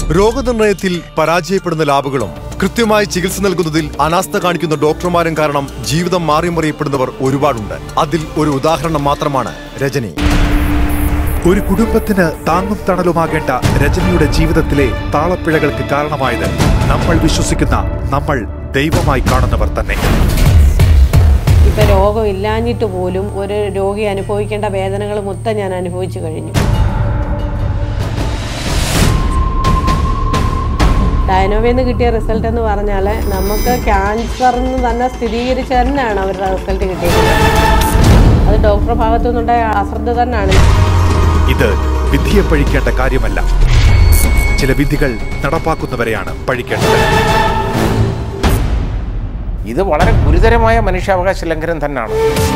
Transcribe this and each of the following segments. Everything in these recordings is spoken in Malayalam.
രോഗനിർണയത്തിൽ പരാജയപ്പെടുന്ന ലാബുകളും കൃത്യമായി ചികിത്സ നൽകുന്നതിൽ അനാസ്ഥ കാണിക്കുന്ന ഡോക്ടർമാരും കാരണം ജീവിതം മാറിമറിയപ്പെടുന്നവർ ഒരുപാടുണ്ട് അതിൽ ഒരു ഉദാഹരണം മാത്രമാണ് രജനി ഒരു കുടുംബത്തിന് താങ്ങും തണലുമാകേണ്ട രജനിയുടെ ജീവിതത്തിലെ താളപ്പിഴകൾക്ക് കാരണമായത് നമ്മൾ വിശ്വസിക്കുന്ന നമ്മൾ ദൈവമായി കാണുന്നവർ തന്നെ ഇപ്പൊ രോഗം ഇല്ലാഞ്ഞിട്ട് പോലും ഒരു രോഗി അനുഭവിക്കേണ്ട വേദനകൾ മൊത്തം ഞാൻ അനുഭവിച്ചു കഴിഞ്ഞു ഡയനോവയിൽ കിട്ടിയ റിസൾട്ട് എന്ന് പറഞ്ഞാൽ നമുക്ക് ക്യാൻസർ എന്ന് തന്നെ സ്ഥിരീകരിച്ച് തന്നെയാണ് അവരുടെ റിസൾട്ട് കിട്ടിയത് അത് ഡോക്ടർ ഭാഗത്തു നിന്നുണ്ടായ അശ്രദ്ധ തന്നെയാണ് ഇത് വിധിയെ പഴിക്കേണ്ട കാര്യമല്ല ചില വിധികൾ നടപ്പാക്കുന്നവരെയാണ് പഴിക്കേണ്ടത് ഇത് വളരെ ഗുരുതരമായ മനുഷ്യാവകാശ ലംഘനം തന്നെയാണ്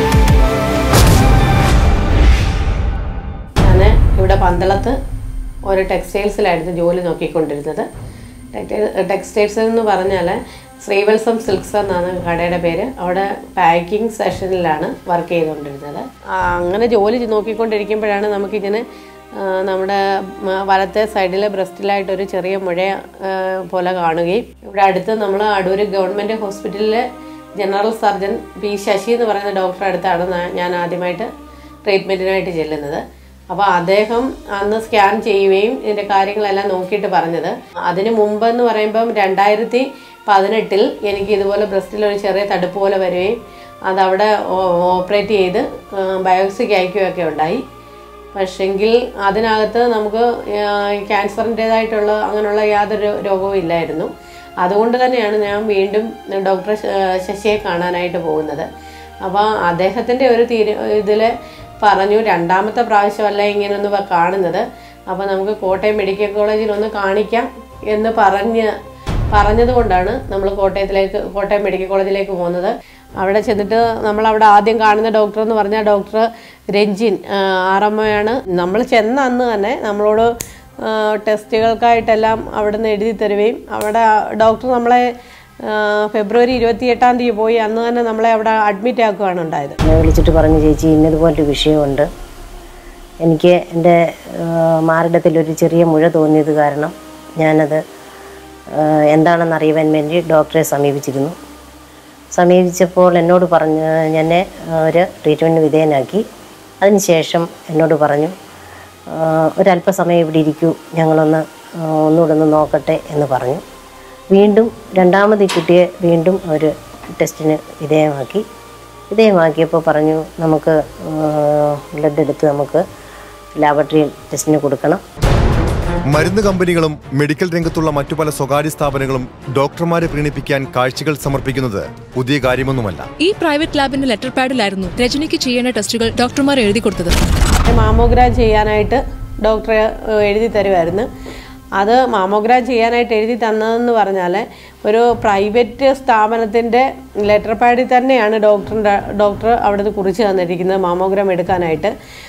ഞാൻ ഇവിടെ പന്തളത്ത് ഒരു ടെക്സ്റ്റൈൽസിലായിരുന്നു ജോലി നോക്കിക്കൊണ്ടിരുന്നത് ടെക്സ്റ്റൈൽസ് എന്ന് പറഞ്ഞാൽ ശ്രീവത്സം സിൽക്സ് എന്നാണ് കടയുടെ പേര് അവിടെ പാക്കിംഗ് സെഷനിലാണ് വർക്ക് ചെയ്തുകൊണ്ടിരുന്നത് ആ, അങ്ങനെ ജോലി നോക്കിക്കൊണ്ടിരിക്കുമ്പോഴാണ് നമുക്കിങ്ങനെ ആ, നമ്മുടെ മ, വലത്തെ സൈഡിലെ ബ്രസ്റ്റിലായിട്ടൊരു ചെറിയ മുഴ ആ, പോലെ കാണുകയും ഇവിടെ അടുത്ത് നമ്മൾ അടൂര് ഗവൺമെൻറ് ഹോസ്പിറ്റലിലെ ജനറൽ സർജൻ പി ശശി എന്ന് പറയുന്ന ഡോക്ടറെ അടുത്താണ് നാ- ഞാൻ ആദ്യമായിട്ട് ട്രീറ്റ്മെൻറ്റിനായിട്ട് ചെല്ലുന്നത് അപ്പോൾ അദ്ദേഹം അന്ന് സ്കാൻ ചെയ്യുകയും ഇതിൻ്റെ കാര്യങ്ങളെല്ലാം നോക്കിയിട്ട് പറഞ്ഞത് അതിന് മുമ്പ് എന്ന് പറയുമ്പം രണ്ടായിരത്തി പതിനെട്ടിൽ എനിക്ക് ഇതുപോലെ ബ്രസ്റ്റിൽ ഒരു ചെറിയ തടുപ്പ് പോലെ വരികയും അതവിടെ ഓപ്പറേറ്റ് ചെയ്ത് ബയോപ്സിക്ക് അയക്കുകയൊക്കെ ഉണ്ടായി പക്ഷെങ്കിൽ അതിനകത്ത് നമുക്ക് ക്യാൻസറിൻ്റെതായിട്ടുള്ള അങ്ങനെയുള്ള യാതൊരു രോഗവും ഇല്ലായിരുന്നു അതുകൊണ്ട് തന്നെയാണ് ഞാൻ വീണ്ടും ഡോക്ടർ ശശിയെ കാണാനായിട്ട് പോകുന്നത് അപ്പോൾ അദ്ദേഹത്തിൻ്റെ ഒരു തീരു ഇതിൽ പറഞ്ഞു രണ്ടാമത്തെ പ്രാവശ്യമല്ല ഇങ്ങനൊന്ന് വ- കാണുന്നത് അപ്പോൾ നമുക്ക് കോട്ടയം മെഡിക്കൽ കോളേജിൽ ഒന്ന് കാണിക്കാം എന്ന് പറഞ്ഞ് പറഞ്ഞതുകൊണ്ടാണ് നമ്മൾ കോട്ടയത്തിലേക്ക് കോട്ടയം മെഡിക്കൽ കോളേജിലേക്ക് പോകുന്നത് അവിടെ ചെന്നിട്ട് നമ്മൾ അവിടെ ആദ്യം കാണുന്ന ഡോക്ടർ എന്ന് പറഞ്ഞാൽ ഡോക്ടർ രഞ്ജിൻ ആറമ്മയാണ് നമ്മൾ ചെന്ന അന്ന് തന്നെ നമ്മളോട് ആ, ടെസ്റ്റുകൾക്കായിട്ടെല്ലാം അവിടെ നിന്ന് എഴുതി തരുകയും അവിടെ ഡോക്ടർ നമ്മളെ ആ, ഫെബ്രുവരി ഇരുപത്തി എട്ടാം തീയതി പോയി അന്ന് തന്നെ നമ്മളെ അവിടെ അഡ്മിറ്റ് ആക്കുകയാണ് ഉണ്ടായത് എന്നെ വിളിച്ചിട്ട് പറഞ്ഞു ചേച്ചി ഇന്നതുപോലൊരു വിഷയമുണ്ട് എനിക്ക് എൻ്റെ മാറിടത്തിലൊരു ചെറിയ മുഴ തോന്നിയത് കാരണം ഞാനത് ആ, എന്താണെന്ന് അറിയുവാൻ വേണ്ടി ഡോക്ടറെ സമീപിച്ചിരുന്നു സമീപിച്ചപ്പോൾ എന്നോട് പറഞ്ഞ് എന്നെ ഒരു ട്രീറ്റ്മെൻറ്റിന് വിധേയനാക്കി അതിനുശേഷം എന്നോട് പറഞ്ഞു ആ, ഒരല്പസമയം ഇവിടെ ഇരിക്കൂ ഞങ്ങളൊന്ന് ആ, ഒന്നുകൂടെ ഒന്ന് നോക്കട്ടെ എന്ന് പറഞ്ഞു വീണ്ടും രണ്ടാമത് ഈ കുട്ടിയെ വീണ്ടും അവർ ടെസ്റ്റിന് വിധേയമാക്കി വിധേയമാക്കിയപ്പോൾ പറഞ്ഞു നമുക്ക് ബ്ലഡ് എടുത്ത് നമുക്ക് ലാബറട്ടറി ടെസ്റ്റിന് കൊടുക്കണം മരുന്ന് കമ്പനികളും മെഡിക്കൽ രംഗത്തുള്ള മറ്റു പല സ്വകാര്യ സ്ഥാപനങ്ങളും ഡോക്ടർമാരെ പ്രീണിപ്പിക്കാൻ കാഴ്ചകൾ സമർപ്പിക്കുന്നത് പുതിയ കാര്യമൊന്നുമല്ല ഈ പ്രൈവറ്റ് ലാബിന്റെ ലെറ്റർ പാഡിലായിരുന്നു രജനിക്ക് ചെയ്യേണ്ട ടെസ്റ്റുകൾ ഡോക്ടർമാർ എഴുതി കൊടുത്തത് മാമോഗ്രാം ചെയ്യാനായിട്ട് ഡോക്ടർ എഴുതി തരുമായിരുന്നു അത് മാമോഗ്രാം ചെയ്യാനായിട്ട് എഴുതി തന്നതെന്ന് പറഞ്ഞാൽ ഒരു പ്രൈവറ്റ് സ്ഥാപനത്തിൻ്റെ ലെറ്റർ പാഡിൽ തന്നെയാണ് ഡോക്ടറിൻ്റെ ഡോക്ടർ അവിടുന്ന് കുറിച്ച് തന്നിരിക്കുന്നത് മാമോഗ്രാം എടുക്കാനായിട്ട്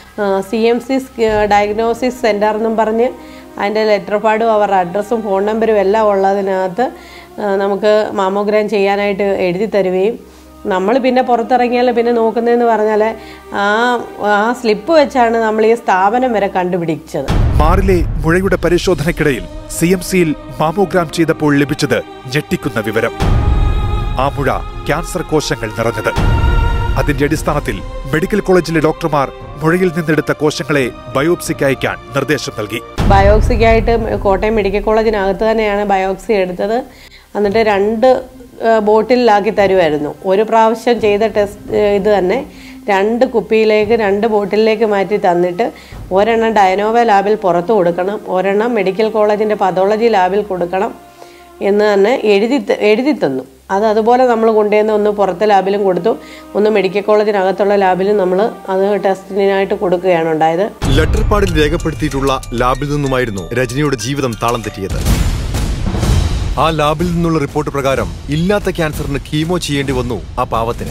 C M C diagnosis centre എന്നും പറഞ്ഞ് അതിൻ്റെ ലെറ്റർ പാഡും അവരുടെ അഡ്രസ്സും ഫോൺ നമ്പരും എല്ലാം ഉള്ളതിനകത്ത് ആ, നമുക്ക് മാമോഗ്രാം ചെയ്യാനായിട്ട് എഴുതി തരുകയും നമ്മൾ പിന്നെ പുറത്തിറങ്ങിയാൽ പിന്നെ നോക്കുന്നതെന്ന് പറഞ്ഞാൽ ആ ആ സ്ലിപ്പ് വെച്ചാണ് നമ്മൾ ഈ സ്ഥാപനം വരെ കണ്ടുപിടിച്ചത് മാറിലെ മുഴയുടെ പരിശോധനയ്ക്കിടയിൽ സി എം സിയിൽ മാമോഗ്രാം ചെയ്തപ്പോൾ ലഭിച്ചത് ഞെട്ടിക്കുന്ന വിവരം ആ മുഴ ക്യാൻസർ കോശങ്ങൾ നിറഞ്ഞത് അതിന്റെ അടിസ്ഥാനത്തിൽ മെഡിക്കൽ കോളേജിലെ ഡോക്ടർമാർ മുഴയിൽ നിന്നെടുത്ത കോശങ്ങളെ ബയോപ്സിക്ക് അയക്കാൻ നിർദ്ദേശം നൽകി ബയോപ്സിക്കായിട്ട് കോട്ടയം മെഡിക്കൽ കോളേജിനകത്ത് തന്നെയാണ് ബയോപ്സി എടുത്തത് എന്നിട്ട് രണ്ട് ആ, ബോട്ടിലാക്കി തരുമായിരുന്നു ഒരു പ്രാവശ്യം ചെയ്ത ടെസ്റ്റ് ഇത് തന്നെ രണ്ട് കുപ്പിയിലേക്ക് രണ്ട് ബോട്ടിലേക്ക് മാറ്റി തന്നിട്ട് ഒരെണ്ണം ഡയനോവ ലാബിൽ പുറത്ത് കൊടുക്കണം ഒരെണ്ണം മെഡിക്കൽ കോളേജിൻ്റെ പതോളജി ലാബിൽ കൊടുക്കണം എന്ന് തന്നെ എഴുതി ത- എഴുതി തന്നു അത് അതുപോലെ നമ്മൾ കൊണ്ടുവന്ന് ഒന്ന് പുറത്തെ ലാബിലും കൊടുത്തു ഒന്ന് മെഡിക്കൽ കോളേജിനകത്തുള്ള ലാബിലും നമ്മൾ അത് ടെസ്റ്റിനായിട്ട് കൊടുക്കുകയാണ് ഉണ്ടായത് ലെറ്റർ പാഡിൽ രേഖപ്പെടുത്തിയിട്ടുള്ള ലാബിൽ നിന്നുമായിരുന്നു രജനിയുടെ ജീവിതം താളം തെറ്റിയത് ആ ലാബിൽ നിന്നുള്ള റിപ്പോർട്ട് പ്രകാരം ഇല്ലാത്ത ക്യാൻസറിന് കീമോ ചെയ്യേണ്ടി വന്നു ആ പാവത്തിന്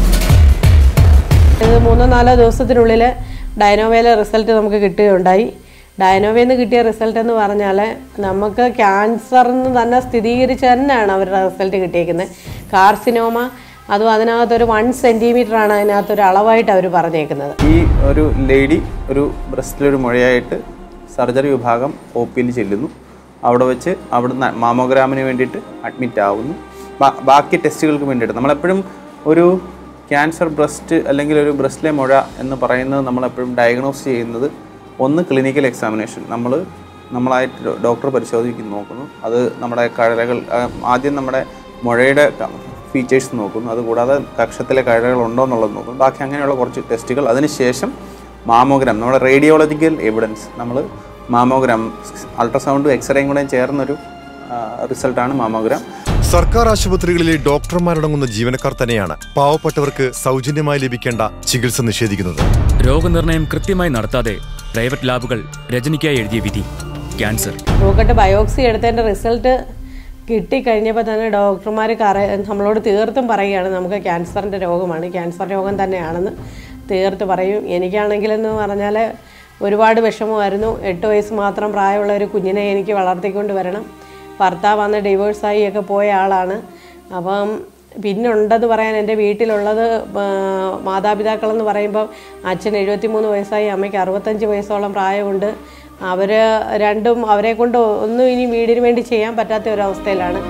ഇത് മൂന്നോ നാലോ ദിവസത്തിനുള്ളിൽ ഡയനോവയിലെ റിസൾട്ട് നമുക്ക് കിട്ടുകയുണ്ടായി ഡയനോവയിൽ നിന്ന് കിട്ടിയ റിസൾട്ട് എന്ന് പറഞ്ഞാൽ നമുക്ക് ക്യാൻസർ എന്ന് തന്നെ സ്ഥിരീകരിച്ച് തന്നെയാണ് അവരുടെ റിസൾട്ട് കിട്ടിയേക്കുന്നത് കാർസിനോമ അതും അതിനകത്തൊരു വൺ സെൻറ്റിമീറ്റർ ആണ് അതിനകത്തൊരു അളവായിട്ട് അവർ പറഞ്ഞേക്കുന്നത് ഈ ഒരു ലേഡി ഒരു ബ്രസ്റ്റിലൊരു മുഴയായിട്ട് സർജറി വിഭാഗം ഒ പിയിൽ ചെല്ലുന്നു അവിടെ വെച്ച് അവിടുന്ന് മാമോഗ്രാമിന് വേണ്ടിയിട്ട് അഡ്മിറ്റ് ആവുന്നു ബാ- ബാക്കി ടെസ്റ്റുകൾക്ക് വേണ്ടിയിട്ട് നമ്മളെപ്പോഴും ഒരു ക്യാൻസർ ബ്രസ്റ്റ് അല്ലെങ്കിൽ ഒരു ബ്രസ്റ്റിലെ മുഴ എന്ന് പറയുന്നത് നമ്മളെപ്പോഴും ഡയഗ്നോസ് ചെയ്യുന്നത് ഒന്ന് ക്ലിനിക്കൽ എക്സാമിനേഷൻ നമ്മൾ നമ്മളായിട്ട് ഡോക്ടർ പരിശോധിക്കുന്നു നോക്കുന്നു അത് നമ്മുടെ കഴലകൾ ആ, ആദ്യം നമ്മുടെ മുഴയുടെ ഫീച്ചേഴ്സ് നോക്കുന്നു അതുകൂടാതെ കക്ഷത്തിലെ കഴകൾ ഉണ്ടോ എന്നുള്ളത് നോക്കുന്നു ബാക്കി അങ്ങനെയുള്ള കുറച്ച് ടെസ്റ്റുകൾ അതിനുശേഷം മാമോഗ്രാം നമ്മുടെ റേഡിയോളജിക്കൽ എവിഡൻസ് നമ്മൾ മാമോഗ്രാം അൾട്രാസൗണ്ടും എക്സ്റേയും കൂടെ ചേർന്നൊരു റിസൾട്ടാണ് മാമോഗ്രാം സർക്കാർ ആശുപത്രികളിലെ ഡോക്ടർമാരടങ്ങുന്ന ജീവനക്കാർ തന്നെയാണ് പാവപ്പെട്ടവർക്ക് സൗജന്യമായി ലഭിക്കേണ്ട ചികിത്സ നിഷേധിക്കുന്നത് രോഗനിർണയം കൃത്യമായി നടത്താതെ പ്രൈവറ്റ് ലാബുകൾ രജനിക്കായി എഴുതിയ വിധി ക്യാൻസർ മൂക്കട്ട് ബയോപ്സി എടുത്തതിൻ്റെ റിസൾട്ട് കിട്ടിക്കഴിഞ്ഞപ്പോൾ തന്നെ ഡോക്ടർമാർ കറ നമ്മളോട് തീർത്തും പറയുകയാണ് നമുക്ക് ക്യാൻസറിൻ്റെ രോഗമാണ് ക്യാൻസർ രോഗം തന്നെയാണെന്ന് തീർത്ത് പറയും എനിക്കാണെങ്കിലെന്ന് പറഞ്ഞാൽ ഒരുപാട് വിഷമമായിരുന്നു എട്ട് വയസ്സ് മാത്രം പ്രായമുള്ള ഒരു കുഞ്ഞിനെ എനിക്ക് വളർത്തിക്കൊണ്ട് വരണം ഭർത്താവ് അന്ന് ഡിവോഴ്സായി ഒക്കെ പോയ ആളാണ് അപ്പം പിന്നെ ഉണ്ടെന്ന് പറയാൻ എൻ്റെ വീട്ടിലുള്ളത് ആ, മാതാപിതാക്കളെന്ന് പറയുമ്പം അച്ഛൻ എഴുപത്തിമൂന്ന് വയസ്സായി അമ്മയ്ക്ക് അറുപത്തഞ്ച് വയസ്സോളം പ്രായമുണ്ട് അവർ രണ്ടും അവരെ കൊണ്ട് ഒന്നും ഇനി വീടിന് വേണ്ടി ചെയ്യാൻ പറ്റാത്ത ഒരു അവസ്ഥയിലാണ്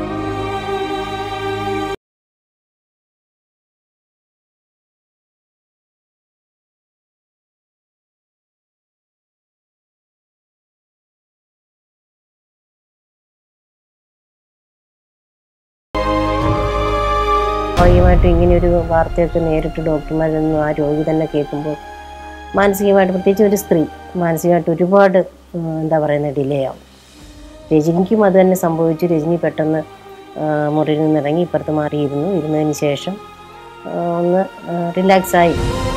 സ്വാഭാവികമായിട്ടും ഇങ്ങനെ ഒരു വാർത്തയൊക്കെ നേരിട്ട് ഡോക്ടർമാരിൽ നിന്നും ആ രോഗി തന്നെ കേൾക്കുമ്പോൾ മാനസികമായിട്ട് പ്രത്യേകിച്ച് ഒരു സ്ത്രീ മാനസികമായിട്ട് ഒരുപാട് ഉം, എന്താ പറയുന്നത് ഡിലേ ആവും രജനിക്കും അത് തന്നെ സംഭവിച്ചു രജനി പെട്ടെന്ന് ആ, മുറിയിൽ നിന്ന് ഇറങ്ങി ഇപ്പുറത്ത് മാറിയിരുന്നു ഇരുന്നതിന് ശേഷം ആ, ഒന്ന് റിലാക്സ് ആയി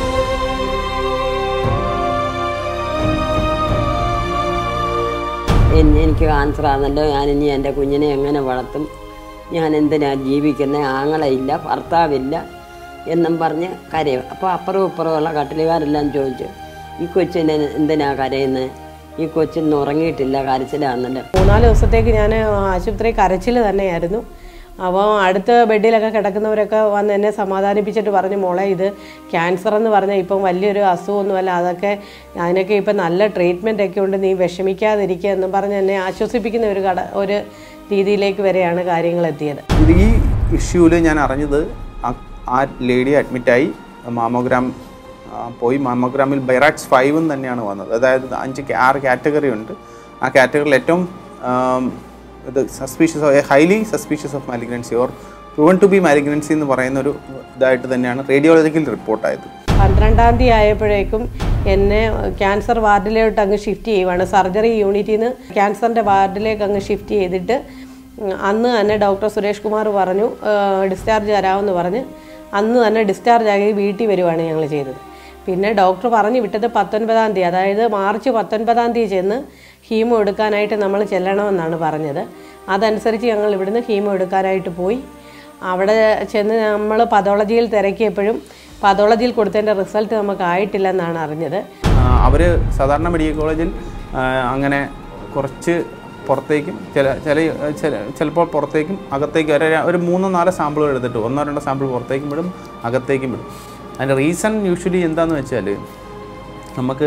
എന്നെ എനിക്ക് ക്യാൻസർ ആണല്ലോ ഞാൻ ഇനി എൻ്റെ കുഞ്ഞിനെ എങ്ങനെ വളർത്തും ഞാൻ എന്തിനാ ജീവിക്കുന്നത് ആങ്ങളയില്ല ഭർത്താവില്ല എന്നും പറഞ്ഞ് കരയും അപ്പോൾ അപ്പുറവും ഇപ്പുറമുള്ള കട്ടിലുകാരെല്ലാം ചോദിച്ചു ഈ കൊച്ചിനെ എന്തിനാ കരയുന്നത് ഈ കൊച്ചിന്ന് ഉറങ്ങിയിട്ടില്ല കരച്ചിലാണെന്നല്ലോ മൂന്നാല് ദിവസത്തേക്ക് ഞാൻ ആശുപത്രി കരച്ചിൽ തന്നെയായിരുന്നു അപ്പോൾ അടുത്ത ബെഡിലൊക്കെ കിടക്കുന്നവരൊക്കെ വന്ന് എന്നെ സമാധാനിപ്പിച്ചിട്ട് പറഞ്ഞു മോളെ ഇത് ക്യാൻസർ എന്ന് പറഞ്ഞാൽ ഇപ്പം വലിയൊരു അസുഖമൊന്നുമല്ല അതൊക്കെ അതിനൊക്കെ ഇപ്പം നല്ല ട്രീറ്റ്മെൻ്റ് ഒക്കെ ഉണ്ട് നീ വിഷമിക്കാതിരിക്കുക എന്നും പറഞ്ഞ് എന്നെ ആശ്വസിപ്പിക്കുന്ന ഒരു കട ഒരു രീതിയിലേക്ക് വരെയാണ് കാര്യങ്ങൾ എത്തിയത് ഇത് ഈ ഇഷ്യൂവിൽ ഞാൻ അറിഞ്ഞത് ആ- ആ ലേഡി അഡ്മിറ്റായി മാമോഗ്രാം ആ, പോയി മാമോഗ്രാമിൽ ബൈറാക്സ് ഫൈവും തന്നെയാണ് വന്നത് അതായത് അഞ്ച് ca- ആറ് കാറ്റഗറി ഉണ്ട് ആ കാറ്റഗറിയിൽ ഏറ്റവും ആം, ഇത് suspicious highly suspicious of malignancy or proven to be malignancy എന്ന് പറയുന്ന ഒരു ഇതായിട്ട് തന്നെയാണ് റേഡിയോളജിക്കൽ റിപ്പോർട്ടായത് പന്ത്രണ്ടാം തീയതി ആയപ്പോഴേക്കും എന്നെ ക്യാൻസർ വാർഡിലോട്ട് അങ്ങ് ഷിഫ്റ്റ് ചെയ്യുവാണ് സർജറി യൂണിറ്റിൽ നിന്ന് ക്യാൻസറിൻ്റെ വാർഡിലേക്ക് അങ്ങ് ഷിഫ്റ്റ് ചെയ്തിട്ട് ഉം, അന്ന് തന്നെ ഡോക്ടർ സുരേഷ് കുമാർ പറഞ്ഞു ഡിസ്ചാർജ് തരാമെന്ന് പറഞ്ഞ് അന്ന് തന്നെ ഡിസ്ചാർജ് ആക്കി വീട്ടിൽ വരുവാണ് ഞങ്ങൾ ചെയ്തത് പിന്നെ ഡോക്ടർ പറഞ്ഞു വിട്ടത് പത്തൊൻപതാം തീയതി അതായത് മാർച്ച് പത്തൊൻപതാം തീയതി ചെന്ന് ഹീമോ എടുക്കാനായിട്ട് നമ്മൾ ചെല്ലണമെന്നാണ് പറഞ്ഞത് അതനുസരിച്ച് ഞങ്ങൾ ഇവിടുന്ന് ഹീമോ എടുക്കാനായിട്ട് പോയി അവിടെ ചെന്ന് നമ്മൾ പതോളജിയിൽ തിരക്കിയപ്പോഴും പതോളജിയിൽ കൊടുത്തതിൻ്റെ റിസൾട്ട് നമുക്ക് ആയിട്ടില്ലെന്നാണ് അറിഞ്ഞത് അവർ സാധാരണ മെഡിക്കൽ കോളേജിൽ ആ, അങ്ങനെ കുറച്ച് പുറത്തേക്കും ചില ചില ചില ചിലപ്പോൾ പുറത്തേക്കും അകത്തേക്കും ഒരു ഒരു മൂന്നോ നാലോ സാമ്പിളുകൾ എടുത്തിട്ട് ഒന്നോ രണ്ടോ സാമ്പിൾ പുറത്തേക്കും വിടും അകത്തേക്കും വിടും അതിൻ്റെ റീസൺ യൂഷ്വലി എന്താണെന്ന് വെച്ചാൽ നമുക്ക്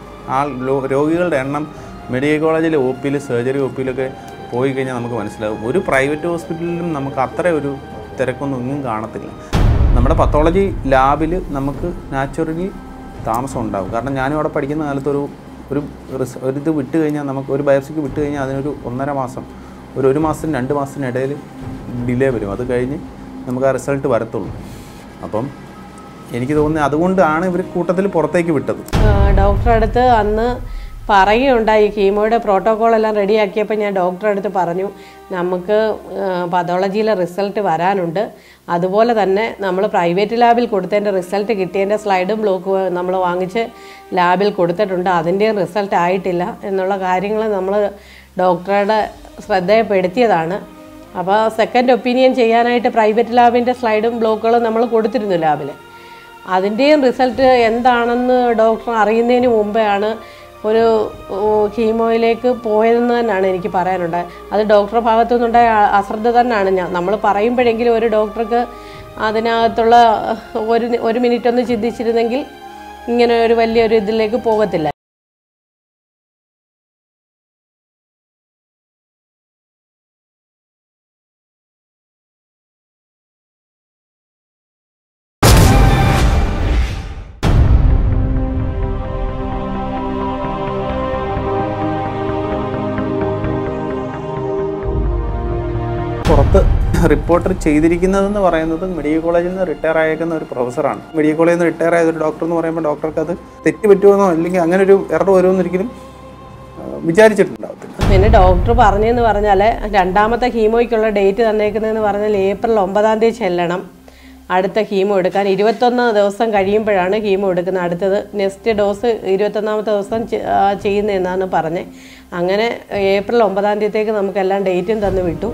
ആ ലോ- രോഗികളുടെ എണ്ണം മെഡിക്കൽ കോളേജിൽ ഒ പിയിൽ സർജറി ഒ പിയിലൊക്കെ പോയി കഴിഞ്ഞാൽ നമുക്ക് മനസ്സിലാവും ഒരു പ്രൈവറ്റ് ഹോസ്പിറ്റലിലും നമുക്ക് അത്ര ഒരു തിരക്കൊന്നും ഒന്നും കാണത്തില്ല നമ്മുടെ പത്തോളജി ലാബിൽ നമുക്ക് നാച്ചുറലി താമസം ഉണ്ടാവും കാരണം ഞാനും അവിടെ പഠിക്കുന്ന കാലത്ത് ഒരു ഒരു റിസ- ഒരു ഇത് വിട്ട് കഴിഞ്ഞാൽ നമുക്ക് ഒരു ബയോപ്സിക്ക് വിട്ട് കഴിഞ്ഞാൽ അതിനൊരു ഒന്നര മാസം ഒരു ഒരു മാസത്തിന് രണ്ട് മാസത്തിനിടയിൽ ഡിലേ വരും അത് കഴിഞ്ഞ് നമുക്ക് ആ റിസൾട്ട് വരത്തുള്ളൂ അപ്പം എനിക്ക് തോന്നുന്നത് അതുകൊണ്ടാണ് ഇവർ കൂട്ടത്തിൽ പുറത്തേക്ക് വിട്ടത് ഡോക്ടറെ അടുത്ത് അന്ന് പറയുകയുണ്ടായി കീമോയുടെ പ്രോട്ടോക്കോൾ എല്ലാം റെഡിയാക്കിയപ്പോൾ ഞാൻ ഡോക്ടറെ അടുത്ത് പറഞ്ഞു നമുക്ക് പതോളജിയിലെ റിസൾട്ട് വരാനുണ്ട് അതുപോലെ തന്നെ നമ്മൾ പ്രൈവറ്റ് ലാബിൽ കൊടുത്തതിൻ്റെ റിസൾട്ട് കിട്ടിയതിൻ്റെ സ്ലൈഡും ബ്ലോക്ക് നമ്മൾ വാങ്ങിച്ച് ലാബിൽ കൊടുത്തിട്ടുണ്ട് അതിൻ്റെയും റിസൾട്ട് ആയിട്ടില്ല എന്നുള്ള കാര്യങ്ങൾ നമ്മൾ ഡോക്ടറുടെ ശ്രദ്ധയപ്പെടുത്തിയതാണ് അപ്പോൾ സെക്കൻഡ് ഒപ്പീനിയൻ ചെയ്യാനായിട്ട് പ്രൈവറ്റ് ലാബിൻ്റെ സ്ലൈഡും ബ്ലോക്കുകളും നമ്മൾ കൊടുത്തിരുന്നു ലാബിൽ അതിൻ്റെയും റിസൾട്ട് എന്താണെന്ന് ഡോക്ടർ അറിയുന്നതിന് മുമ്പെയാണ് ഒരു കീമോയിലേക്ക് പോയതെന്ന് തന്നെയാണ് എനിക്ക് പറയാനുള്ളത് അത് ഡോക്ടറുടെ ഭാഗത്തു നിന്നുണ്ടായ അ- അശ്രദ്ധ തന്നെയാണ് ഞാൻ നമ്മൾ പറയുമ്പോഴെങ്കിലും ഒരു ഡോക്ടർക്ക് അതിനകത്തുള്ള ഒരു ഒരു മിനിറ്റ് ഒന്ന് ചിന്തിച്ചിരുന്നെങ്കിൽ ഇങ്ങനെ ഒരു വലിയൊരു ഇതിലേക്ക് പോകത്തില്ല റിപ്പോർട്ടർ ചെയ്തിരിക്കുന്നതെന്ന് പറയുന്നത് മെഡിക്കൽ കോളേജിൽ നിന്ന് റിട്ടയർ ആയേക്കുന്ന ഒരു പ്രൊഫസറാണ് മെഡിക്കൽ കോളേജിൽ നിന്ന് റിട്ടയർ ആയ ഒരു ഡോക്ടർ എന്ന് പറയുമ്പോൾ ഡോക്ടർക്ക് അത് തെറ്റ് പറ്റുമെന്നോ അല്ലെങ്കിൽ അങ്ങനെ ഒരു എറർ വരുമെന്ന് ഒരിക്കലും ആ, വിചാരിച്ചിട്ടുണ്ടാവത്തില്ല പിന്നെ ഡോക്ടർ പറഞ്ഞതെന്ന് പറഞ്ഞാൽ രണ്ടാമത്തെ ഹീമോയ്ക്കുള്ള ഡേറ്റ് തന്നേക്കുന്നതെന്ന് പറഞ്ഞാൽ ഏപ്രിൽ ഒമ്പതാം തീയതി ചെല്ലണം അടുത്ത ഹീമോ എടുക്കാൻ ഇരുപത്തൊന്ന് ദിവസം കഴിയുമ്പോഴാണ് ഹീമോ എടുക്കുന്നത് അടുത്തത് നെക്സ്റ്റ് ഡോസ് ഇരുപത്തൊന്നാമത്തെ ദിവസം ചെ- ആ, ചെയ്യുന്നതെന്നാണ് പറഞ്ഞത് അങ്ങനെ ഏപ്രിൽ ഒമ്പതാം തീയതിത്തേക്ക് നമുക്കെല്ലാം ഡേറ്റും തന്നു വിട്ടു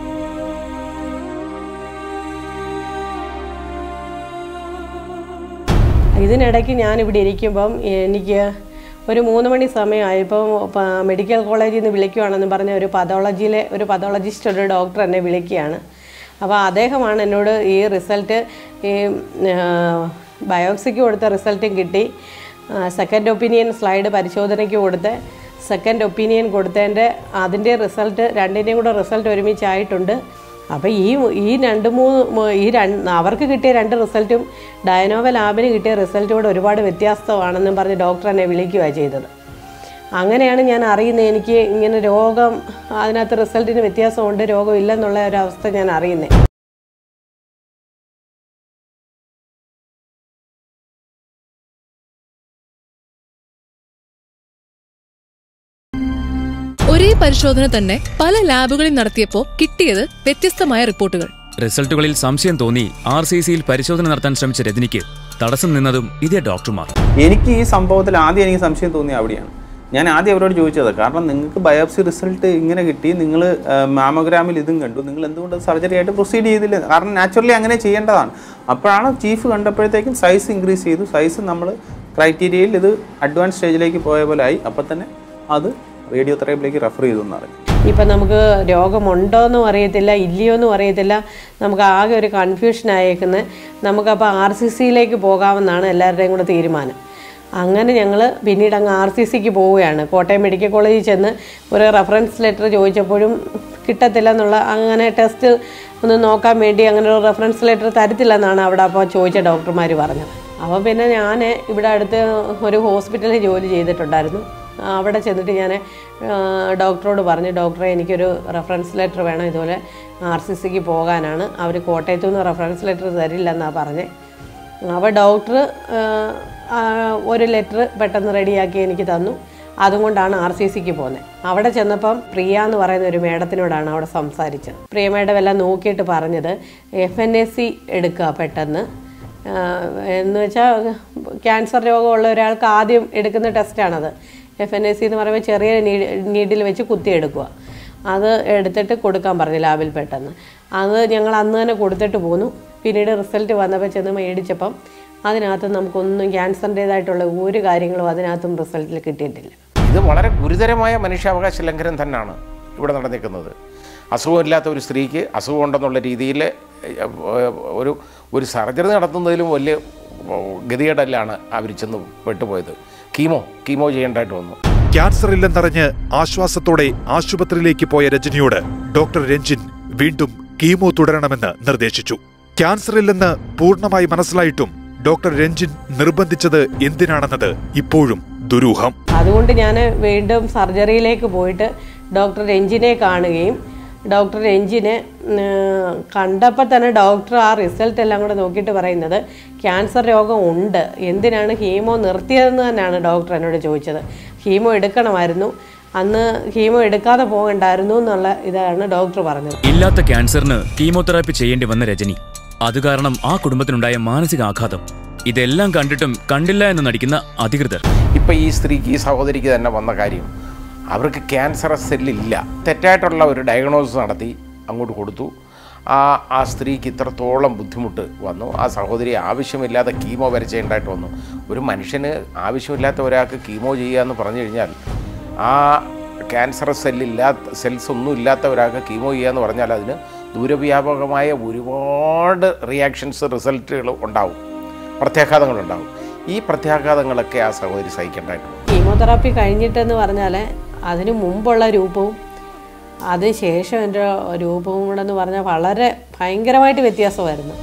ഇതിനിടയ്ക്ക് ഞാനിവിടെ ഇരിക്കുമ്പം എനിക്ക് ഒരു മൂന്ന് മണി സമയമായപ്പോൾ പ- മെഡിക്കൽ കോളേജിൽ നിന്ന് വിളിക്കുവാണെന്ന് പറഞ്ഞ ഒരു പതോളജിയിലെ ഒരു പതോളജിസ്റ്റ് ഒരു ഡോക്ടർ എന്നെ വിളിക്കുകയാണ് അപ്പോൾ അദ്ദേഹമാണ് എന്നോട് ഈ റിസൾട്ട് ഈ ബയോപ്സിക്ക് കൊടുത്ത റിസൾട്ടും കിട്ടി സെക്കൻഡ് ഒപ്പീനിയൻ സ്ലൈഡ് പരിശോധനയ്ക്ക് കൊടുത്ത് സെക്കൻഡ് ഒപ്പീനിയൻ കൊടുത്തതിൻ്റെ അതിൻ്റെ റിസൾട്ട് രണ്ടിൻ്റെയും കൂടെ റിസൾട്ട് ഒരുമിച്ചായിട്ടുണ്ട് അപ്പോൾ ഈ ഈ രണ്ട് മൂന്ന് മ- ഈ രണ്ട് അവർക്ക് കിട്ടിയ രണ്ട് റിസൾട്ടും ഡയനോവ ലാബിന് കിട്ടിയ റിസൾട്ടും കൂടെ ഒരുപാട് വ്യത്യാസമാണെന്നും പറഞ്ഞ് ഡോക്ടർ എന്നെ വിളിക്കുകയാണ് ചെയ്തത് അങ്ങനെയാണ് ഞാൻ അറിയുന്നത് എനിക്ക് ഇങ്ങനെ രോഗം അതിനകത്ത് റിസൾട്ടിന് വ്യത്യാസമുണ്ട് രോഗമില്ലെന്നുള്ള ഒരു അവസ്ഥ ഞാൻ അറിയുന്നത് ഒരേ പരിശോധന തന്നെ പല ലാബുകളിൽ നടത്തിയപ്പോൾ കിട്ടിയത് വ്യത്യസ്തമായ റിപ്പോർട്ടുകൾ റിസൾട്ടുകളിൽ സംശയം തോന്നി ആർ സി സിയിൽ പരിശോധന നടത്താൻ ശ്രമിച്ച രജനിക്ക് തടസ്സം നിന്നതും ഇതേ ഡോക്ടർമാർ എനിക്ക് ഈ സംഭവത്തിൽ ആദ്യം എനിക്ക് സംശയം തോന്നി അവിടെയാണ് ഞാൻ ആദ്യം അവരോട് ചോദിച്ചത് കാരണം നിങ്ങൾക്ക് ബയോപ്സി റിസൾട്ട് ഇങ്ങനെ കിട്ടി നിങ്ങൾ മാമോഗ്രാമിൽ ഇതും കണ്ടു നിങ്ങൾ എന്തുകൊണ്ട് സർജറി ആയിട്ട് പ്രൊസീഡ് ചെയ്തില്ല കാരണം നാച്ചുറലി അങ്ങനെ ചെയ്യേണ്ടതാണ് അപ്പോഴാണ് ചീഫ് കണ്ടപ്പോഴത്തേക്കും സൈസ് ഇൻക്രീസ് ചെയ്തു സൈസ് നമ്മൾ ക്രൈറ്റീരിയയിൽ ഇത് അഡ്വാൻസ് സ്റ്റേജിലേക്ക് പോയ പോലെ ആയി അപ്പം തന്നെ അത് റേഡിയോ തെറാപ്പിലേക്ക് റെഫർ ചെയ്തു എന്നറിഞ്ഞു ഇപ്പം നമുക്ക് രോഗമുണ്ടോയെന്നും അറിയത്തില്ല ഇല്ലയോന്നും അറിയത്തില്ല നമുക്ക് ആകെ ഒരു കൺഫ്യൂഷൻ ആയേക്കുന്നത് നമുക്കപ്പോൾ ആർ സി സിയിലേക്ക് പോകാമെന്നാണ് എല്ലാവരുടെയും കൂടെ തീരുമാനം അങ്ങനെ ഞങ്ങൾ പിന്നീട് അങ്ങ് ആർ സി സിക്ക് പോവുകയാണ് കോട്ടയം മെഡിക്കൽ കോളേജിൽ ചെന്ന് ഒരു റെഫറൻസ് ലെറ്റർ ചോദിച്ചപ്പോഴും കിട്ടത്തില്ല എന്നുള്ള അങ്ങനെ ടെസ്റ്റ് ഒന്ന് നോക്കാൻ വേണ്ടി അങ്ങനെ ഒരു റെഫറൻസ് ലെറ്റർ തരത്തില്ലെന്നാണ് അവിടെ അപ്പോൾ ചോദിച്ച ഡോക്ടർമാർ പറഞ്ഞത് അപ്പോൾ പിന്നെ ഞാൻ ഇവിടെ അടുത്ത് ഒരു ഹോസ്പിറ്റലിൽ ജോലി ചെയ്തിട്ടുണ്ടായിരുന്നു അവിടെ ചെന്നിട്ട് ഞാൻ ഡോക്ടറോട് പറഞ്ഞു ഡോക്ടറെ എനിക്കൊരു റെഫറൻസ് ലെറ്റർ വേണം ഇതുപോലെ ആർ സി സിക്ക് പോകാനാണ് അവർ കോട്ടയത്തു നിന്ന് റെഫറൻസ് ലെറ്റർ തരില്ലെന്നാണ് പറഞ്ഞത് അപ്പോൾ ഡോക്ടർ ഒരു ലെറ്റർ പെട്ടെന്ന് റെഡിയാക്കി എനിക്ക് തന്നു അതുകൊണ്ടാണ് ആർ സി സിക്ക് പോകുന്നത് അവിടെ ചെന്നപ്പം പ്രിയ എന്ന് പറയുന്ന ഒരു മേഡത്തിനോടാണ് അവിടെ സംസാരിച്ചത് പ്രിയ മേഡം എല്ലാം നോക്കിയിട്ട് പറഞ്ഞത് എഫ് എൻ എസ് സി എടുക്കുക പെട്ടെന്ന് ആഹ് എന്ന് വെച്ചാൽ ക്യാൻസർ രോഗമുള്ള ഒരാൾക്ക് ആദ്യം എടുക്കുന്ന ടെസ്റ്റാണത് എഫ് എൻ എസ് സി എന്ന് പറയുമ്പോൾ ചെറിയ നീഡിൽ വെച്ച് കുത്തിയെടുക്കുക അത് എടുത്തിട്ട് കൊടുക്കാൻ പറഞ്ഞു ലാബിൽ പെട്ടെന്ന് അത് ഞങ്ങൾ അന്ന് തന്നെ കൊടുത്തിട്ട് പോന്നു പിന്നീട് റിസൾട്ട് വന്നപ്പോൾ ചെന്ന് മേടിച്ചപ്പം അതിനകത്ത് നമുക്കൊന്നും ക്യാൻസറിൻ്റേതായിട്ടുള്ള ഒരു കാര്യങ്ങളും അതിനകത്തും റിസൾട്ടിൽ കിട്ടിയിട്ടില്ല ഇത് വളരെ ഗുരുതരമായ മനുഷ്യാവകാശ ലംഘനം തന്നെയാണ് ഇവിടെ നടന്നിരിക്കുന്നത് അസുഖമില്ലാത്ത ഒരു സ്ത്രീക്ക് അസുഖമുണ്ടെന്നുള്ള രീതിയിൽ ഒരു ഒരു സർജറി നടത്തുന്നതിലും വലിയ ഗതികേടല്ലാണ് അവർ ചെന്ന് പെട്ടുപോയത് കീമോ കീമോ ചെയ്യേണ്ടതായിട്ട് വന്നു ക്യാൻസർ ഇല്ലെന്നറിഞ്ഞ് ആശ്വാസത്തോടെ ആശുപത്രിയിലേക്ക് പോയ രജനിയോട് ഡോക്ടർ രഞ്ജിൻ വീണ്ടും കീമോ തുടരണമെന്ന് നിർദ്ദേശിച്ചു ക്യാൻസർ ഇല്ലെന്ന് പൂർണ്ണമായി മനസ്സിലായിട്ടും ഡോക്ടർ രഞ്ജിൻ നിർബന്ധിച്ചത് എന്തിനാണെന്നത് ഇപ്പോഴും ദുരൂഹം അതുകൊണ്ട് ഞാൻ വീണ്ടും സർജറിയിലേക്ക് പോയിട്ട് ഡോക്ടർ രഞ്ജിനെ കാണുകയും ഡോക്ടർ രഞ്ജിനെ കണ്ടപ്പോൾ തന്നെ ഡോക്ടർ ആ റിസൾട്ട് എല്ലാം കൂടെ നോക്കിയിട്ട് പറയുന്നത് ക്യാൻസർ രോഗം ഉണ്ട് എന്തിനാണ് ഹീമോ നിർത്തിയതെന്ന് തന്നെയാണ് ഡോക്ടർ എന്നോട് ചോദിച്ചത് ഹീമോ എടുക്കണമായിരുന്നു അന്ന് ഹീമോ എടുക്കാതെ പോകണ്ടായിരുന്നു എന്നുള്ള ഇതാണ് ഡോക്ടർ പറഞ്ഞത് ഇല്ലാത്ത ക്യാൻസറിന് കീമോതെറാപ്പി ചെയ്യേണ്ടി വന്ന രജനി അത് കാരണം ആ കുടുംബത്തിനുണ്ടായ മാനസിക ആഘാതം ഇതെല്ലാം കണ്ടിട്ടും കണ്ടില്ല എന്ന് നടിക്കുന്ന അധികൃതർ ഇപ്പം ഈ സ്ത്രീക്ക് ഈ സഹോദരിക്ക് തന്നെ വന്ന കാര്യം അവർക്ക് ക്യാൻസർ സെല്ലില്ല തെറ്റായിട്ടുള്ള ഒരു ഡയഗ്നോസിസ് നടത്തി അങ്ങോട്ട് കൊടുത്തു ആ ആ സ്ത്രീക്ക് ഇത്രത്തോളം ബുദ്ധിമുട്ട് വന്നു ആ സഹോദരി ആവശ്യമില്ലാതെ കീമോ വരെ ചെയ്യേണ്ടതായിട്ട് വന്നു ഒരു മനുഷ്യന് ആവശ്യമില്ലാത്ത ഒരാൾക്ക് കീമോ ചെയ്യുക എന്ന് പറഞ്ഞു കഴിഞ്ഞാൽ ആ ക്യാൻസർ സെല്ലില്ലാത്ത സെൽസ് ഒന്നും ഇല്ലാത്ത ഒരാൾക്ക് കീമോ ചെയ്യുക എന്ന് പറഞ്ഞാൽ അതിന് ദൂരവ്യാപകമായ ഒരുപാട് റിയാക്ഷൻസ് റിസൾട്ടുകൾ ഉണ്ടാവും പ്രത്യാഘാതങ്ങളുണ്ടാവും ഈ പ്രത്യാഘാതങ്ങളൊക്കെ ആ സഹോദരി സഹിക്കേണ്ടതായിട്ട് വന്നു കീമോതെറാപ്പി കഴിഞ്ഞിട്ടെന്ന് പറഞ്ഞാൽ അതിന് മുമ്പുള്ള രൂപവും അതിന് ശേഷം എൻ്റെ രൂപവും കൂടെ എന്ന് പറഞ്ഞാൽ വളരെ ഭയങ്കരമായിട്ട് വ്യത്യാസമായിരുന്നു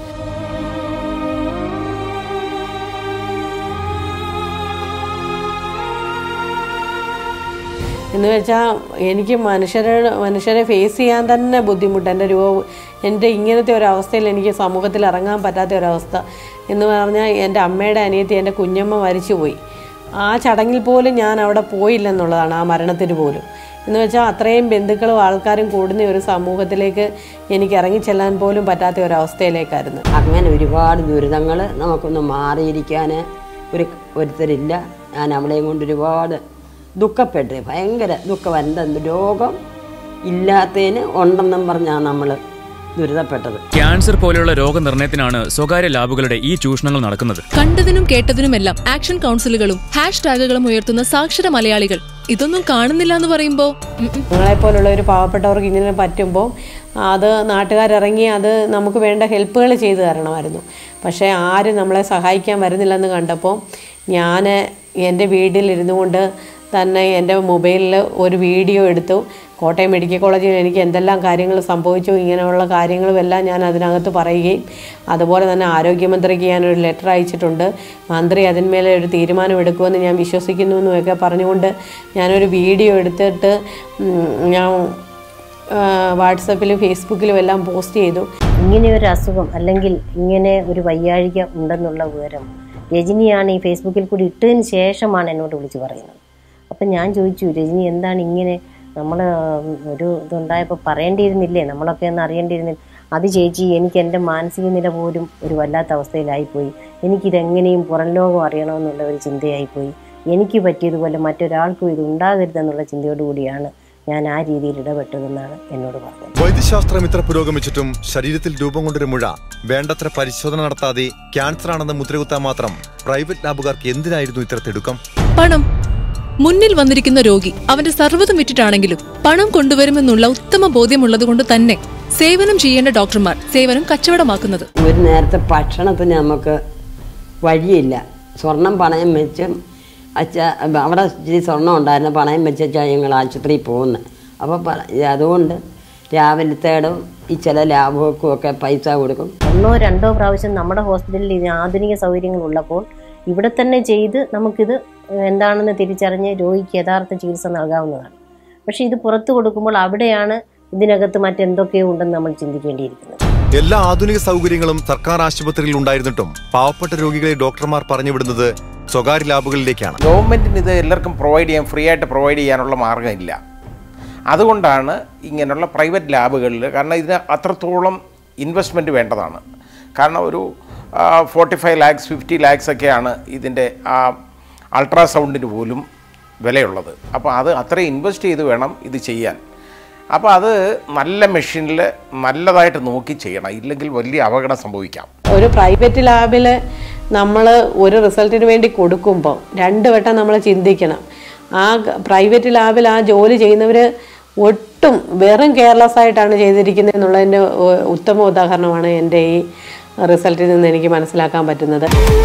എന്ന് വെച്ചാൽ എനിക്ക് മനുഷ്യരെ മനുഷ്യരെ ഫേസ് ചെയ്യാൻ തന്നെ ബുദ്ധിമുട്ട് എൻ്റെ രൂപ എൻ്റെ ഇങ്ങനത്തെ ഒരു അവസ്ഥയിൽ എനിക്ക് സമൂഹത്തിൽ ഇറങ്ങാൻ പറ്റാത്ത ഒരവസ്ഥ എന്ന് പറഞ്ഞാൽ എൻ്റെ അമ്മയുടെ അനിയത്തി എൻ്റെ കുഞ്ഞമ്മ മരിച്ചുപോയി ആ ചടങ്ങിൽ പോലും ഞാൻ അവിടെ പോയില്ലെന്നുള്ളതാണ് ആ മരണത്തിന് പോലും എന്ന് വെച്ചാൽ അത്രയും ബന്ധുക്കളും ആൾക്കാരും കൂടുന്ന ഒരു സമൂഹത്തിലേക്ക് എനിക്ക് ഇറങ്ങിച്ചെല്ലാൻ പോലും പറ്റാത്ത ഒരു അവസ്ഥയിലേക്കായിരുന്നു അങ്ങനെ ഒരുപാട് ദുരിതങ്ങൾ നമുക്കൊന്ന് മാറിയിരിക്കാൻ ഒരു ഒരുത്തരില്ല ഞാൻ അവളെയും കൊണ്ട് ഒരുപാട് ദുഃഖപ്പെട്ട് ഭയങ്കര ദുഃഖം എന്തെന്ത് രോഗം ഇല്ലാത്തതിന് ഉണ്ടെന്നും പറഞ്ഞാണ് നമ്മൾ ദുരിതപ്പെട്ടത് ക്യാൻസർ പോലെയുള്ള രോഗനിർണയത്തിനാണ് സ്വകാര്യ ലാബുകളുടെ ഈ ചൂഷണങ്ങൾ നടക്കുന്നത് കണ്ടതിനും കേട്ടതിനുമെല്ലാം ആക്ഷൻ കൗൺസിലുകളും ഹാഷ് ടാഗുകളും ഉയർത്തുന്ന സാക്ഷര മലയാളികൾ ഇതൊന്നും കാണുന്നില്ല എന്ന് പറയുമ്പോ ഉം ഉം. നിങ്ങളെപ്പോലുള്ള ഒരു പാവപ്പെട്ടവർക്ക് ഇങ്ങനെ പറ്റുമ്പോൾ അത് നാട്ടുകാരിറങ്ങി അത് നമുക്ക് വേണ്ട ഹെൽപ്പുകൾ ചെയ്തു തരണമായിരുന്നു പക്ഷേ ആരും നമ്മളെ സഹായിക്കാൻ വരുന്നില്ലെന്ന് കണ്ടപ്പോൾ ഞാൻ എൻ്റെ വീട്ടിലിരുന്നു കൊണ്ട് തന്നെ എൻ്റെ മൊബൈലിൽ ഒരു വീഡിയോ എടുത്തു കോട്ടയം മെഡിക്കൽ കോളേജിൽ എനിക്ക് എന്തെല്ലാം കാര്യങ്ങൾ സംഭവിച്ചു ഇങ്ങനെയുള്ള കാര്യങ്ങളും എല്ലാം ഞാൻ അതിനകത്ത് പറയുകയും അതുപോലെ തന്നെ ആരോഗ്യമന്ത്രിക്ക് ഞാനൊരു ലെറ്റർ അയച്ചിട്ടുണ്ട് മന്ത്രി അതിന്മേലെ ഒരു തീരുമാനം എടുക്കുമെന്ന് ഞാൻ വിശ്വസിക്കുന്നു എന്നുമൊക്കെ പറഞ്ഞുകൊണ്ട് ഞാനൊരു വീഡിയോ എടുത്തിട്ട് ഉം, ഞാൻ വാട്സപ്പിലും ഫേസ്ബുക്കിലും എല്ലാം പോസ്റ്റ് ചെയ്തു ഇങ്ങനെ ഒരു അസുഖം അല്ലെങ്കിൽ ഇങ്ങനെ ഒരു വയ്യാഴിക ഉണ്ടെന്നുള്ള വിവരം രജനിയാണ് ഈ ഫേസ്ബുക്കിൽ കൂടി ഇട്ടതിന് ശേഷമാണ് എന്നോട് വിളിച്ച് പറയുന്നത് അപ്പം ഞാൻ ചോദിച്ചു രജനി എന്താണ് ഇങ്ങനെ നമ്മൾ ഒരു ഇതുണ്ടായപ്പോൾ പറയേണ്ടിയിരുന്നില്ലേ നമ്മളൊക്കെ ഒന്ന് അറിയേണ്ടിയിരുന്നില്ല അത് ചേച്ചി എനിക്ക് എൻ്റെ മാനസിക നില പോലും ഒരു വല്ലാത്ത അവസ്ഥയിലായിപ്പോയി എനിക്കിതെങ്ങനെയും പുറം ലോകം അറിയണമെന്നുള്ള ഒരു ചിന്തയായിപ്പോയി എനിക്ക് പറ്റിയതുപോലെ മറ്റൊരാൾക്കും ഇത് ഉണ്ടാകരുതെന്നുള്ള ചിന്തയോടുകൂടിയാണ് ഞാൻ ആ രീതിയിൽ ഇടപെട്ടതെന്നാണ് എന്നോട് പറഞ്ഞത് വൈദ്യശാസ്ത്രം ഇത്ര പുരോഗമിച്ചിട്ടും ശരീരത്തിൽ രൂപം കൊണ്ടൊരു മുഴ വേണ്ടത്ര പരിശോധന നടത്താതെ ക്യാൻസർ ആണെന്ന് മുദ്രകുത്താൻ മാത്രം പ്രൈവറ്റ് ലാബുകാർക്ക് എന്തിനായിരുന്നു ഇത്ര തിടുക്കം പണം മുന്നിൽ വന്നിരിക്കുന്ന രോഗി അവന്റെ സർവ്വതും വിറ്റിട്ടാണെങ്കിലും പണം കൊണ്ടുവരുമെന്നുള്ള ഉത്തമ ബോധ്യമുള്ളതുകൊണ്ട് തന്നെ സേവനം ചെയ്യേണ്ട ഡോക്ടർമാർ സേവനം കച്ചവടമാക്കുന്നത് ഒരു നേരത്തെ ഭക്ഷണത്തിന് നമുക്ക് വഴിയില്ല സ്വർണം പണയം വെച്ച് അച്ഛ അവിടെ ഇച്ചിരി സ്വർണം ഉണ്ടായിരുന്നു പണയം വെച്ചാൽ ഞങ്ങൾ ആശുപത്രിയിൽ പോകുന്നത് അപ്പോൾ പ- അതുകൊണ്ട് രാവിലത്തേടും ഈ ചില ലാഭങ്ങൾക്കും ഒക്കെ പൈസ കൊടുക്കും ഒന്നോ രണ്ടോ പ്രാവശ്യം നമ്മുടെ ഹോസ്പിറ്റലിൽ ഇതിന് ആധുനിക സൗകര്യങ്ങൾ ഉള്ളപ്പോൾ ഇവിടെ തന്നെ ചെയ്ത് നമുക്കിത് എന്താണെന്ന് തിരിച്ചറിഞ്ഞ് രോഗിക്ക് യഥാർത്ഥ ചികിത്സ നൽകാവുന്നതാണ് പക്ഷേ ഇത് പുറത്തു കൊടുക്കുമ്പോൾ അവിടെയാണ് ഇതിനകത്ത് മറ്റെന്തൊക്കെയോ ഉണ്ടെന്ന് നമ്മൾ ചിന്തിക്കേണ്ടിയിരിക്കുന്നത് എല്ലാ ആധുനിക സൗകര്യങ്ങളും സർക്കാർ ആശുപത്രിയിൽ ഉണ്ടായിരുന്നിട്ടും പാവപ്പെട്ട രോഗികളെ ഡോക്ടർമാർ പറഞ്ഞുവിടുന്നത് സ്വകാര്യ ലാബുകളിലേക്കാണ് ഗവൺമെൻറ്റിന് ഇത് എല്ലാവർക്കും പ്രൊവൈഡ് ചെയ്യാൻ ഫ്രീ ആയിട്ട് പ്രൊവൈഡ് ചെയ്യാനുള്ള മാർഗ്ഗമില്ല അതുകൊണ്ടാണ് ഇങ്ങനെയുള്ള പ്രൈവറ്റ് ലാബുകളിൽ കാരണം ഇതിന് അത്രത്തോളം ഇൻവെസ്റ്റ്മെൻറ്റ് വേണ്ടതാണ് കാരണം ഒരു forty five lakhs fifty lakhs ഒക്കെയാണ് ഇതിൻ്റെ ആ അൾട്രാസൗണ്ടിന് പോലും വിലയുള്ളത് അപ്പോൾ അത് അത്രയും ഇൻവെസ്റ്റ് ചെയ്ത് വേണം ഇത് ചെയ്യാൻ അപ്പോൾ അത് നല്ല മെഷീനിൽ നല്ലതായിട്ട് നോക്കി ചെയ്യണം ഇല്ലെങ്കിൽ വലിയ അപകടം സംഭവിക്കാം ഒരു പ്രൈവറ്റ് ലാബിൽ നമ്മൾ ഒരു റിസൾട്ടിന് വേണ്ടി കൊടുക്കുമ്പോൾ രണ്ട് വട്ടം നമ്മൾ ചിന്തിക്കണം ആ പ്രൈവറ്റ് ലാബിൽ ആ ജോലി ചെയ്യുന്നവർ ഒട്ടും വെറും കെയർലെസ് ആയിട്ടാണ് ചെയ്തിരിക്കുന്നത് എന്നുള്ളതിൻ്റെ ഒ- ഉത്തമ ഉദാഹരണമാണ് എൻ്റെ ഈ റിസൾട്ടിൽ നിന്ന് എനിക്ക് മനസ്സിലാക്കാൻ പറ്റുന്നത്